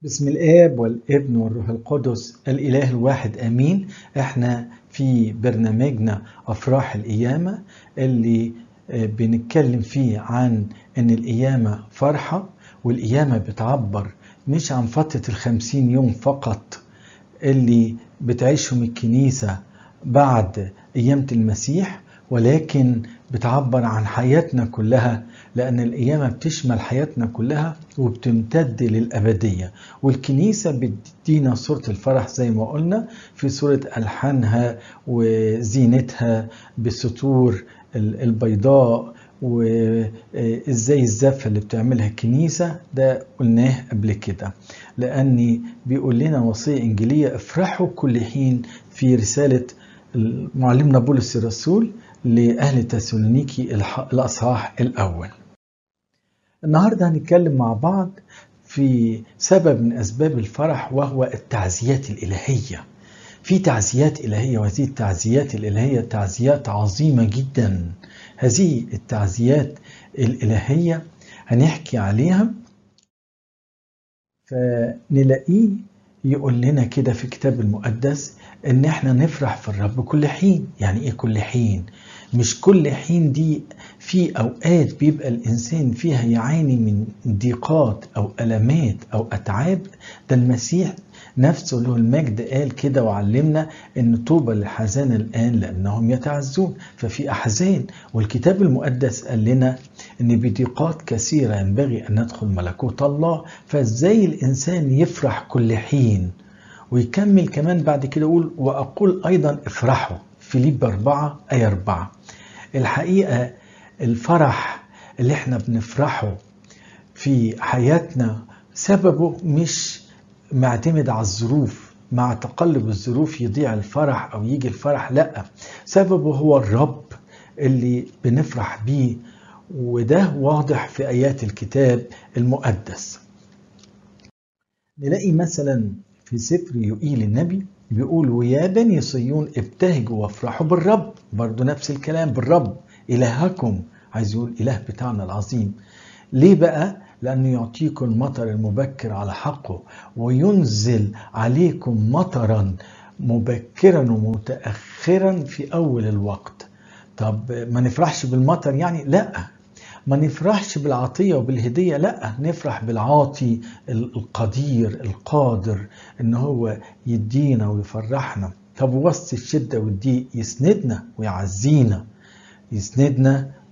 بسم الآب والابن والروح القدس الإله الواحد آمين احنا في برنامجنا أفراح القيامة اللي بنتكلم فيه عن إن القيامة فرحة والقيامة بتعبر مش عن فترة الخمسين يوم فقط اللي بتعيشهم الكنيسة بعد قيامة المسيح ولكن بتعبر عن حياتنا كلها لأن القيامة بتشمل حياتنا كلها وبتمتد للأبدية والكنيسة بتدينا صورة الفرح زي ما قلنا في صورة ألحانها وزينتها بالسطور البيضاء وازاي الزفه اللي بتعملها الكنيسه ده قلناه قبل كده لاني بيقول لنا وصيه انجيليه افرحوا كل حين في رساله معلمنا بولس الرسول لاهل تسالونيكي الاصحاح الاول النهارده هنتكلم مع بعض في سبب من اسباب الفرح وهو التعزيات الالهيه في تعزيات الهيه وهذه التعزيات الالهيه تعزيات عظيمه جدا هذه التعزيات الإلهية هنحكي عليها فنلاقيه يقول لنا كده في الكتاب المقدس ان احنا نفرح في الرب كل حين يعني ايه كل حين مش كل حين دي في اوقات بيبقى الانسان فيها يعاني من ضيقات او المات او اتعاب ده المسيح نفسه له المجد قال كده وعلمنا ان طوبى للحزان الان لانهم يتعزون ففي احزان والكتاب المقدس قال لنا ان بضيقات كثيره ينبغي ان ندخل ملكوت الله فازاي الانسان يفرح كل حين ويكمل كمان بعد كده يقول واقول ايضا افرحوا فيليب 4 ايه 4 الحقيقه الفرح اللي احنا بنفرحه في حياتنا سببه مش معتمد على الظروف مع تقلب الظروف يضيع الفرح او يجي الفرح لا سببه هو الرب اللي بنفرح بيه وده واضح في ايات الكتاب المقدس نلاقي مثلا في سفر يوئيل النبي بيقول ويا بني صيون ابتهجوا وافرحوا بالرب برضو نفس الكلام بالرب الهكم عايز يقول اله بتاعنا العظيم ليه بقى لأنه يعطيكم المطر المبكر على حقه وينزل عليكم مطرا مبكرا ومتأخرا في أول الوقت طب ما نفرحش بالمطر يعني لا ما نفرحش بالعطية وبالهدية لا نفرح بالعاطي القدير القادر ان هو يدينا ويفرحنا طب وسط الشدة والضيق يسندنا ويعزينا يسندنا